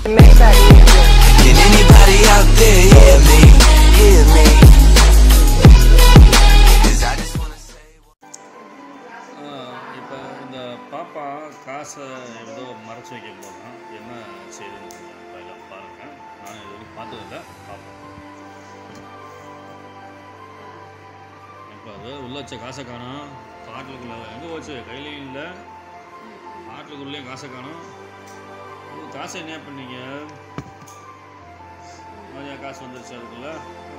Maybach music. Can anybody out there hear me? Hear me? 'Cause I just wanna say. இப்போ இந்த பாப்பா காசை ஏதோ மறைச்சு வைக்க போகிறோம் என்ன செய்யுதுன்னு கொஞ்சம் பயில பாருங்கள் நான் இது வரைக்கும் பார்த்ததில்ல பார்ப்போம் இப்போ அது உள்ள வச்ச காசை காணும் பாட்டிலுக்குள்ள எங்கே போச்சு கையிலையும் இல்லை பாட்டிலுக்குள்ளேயும் காசை காணும் காசை என்ன பண்ணீங்க நிறையா காசு வந்துருச்சு அதுக்குள்ள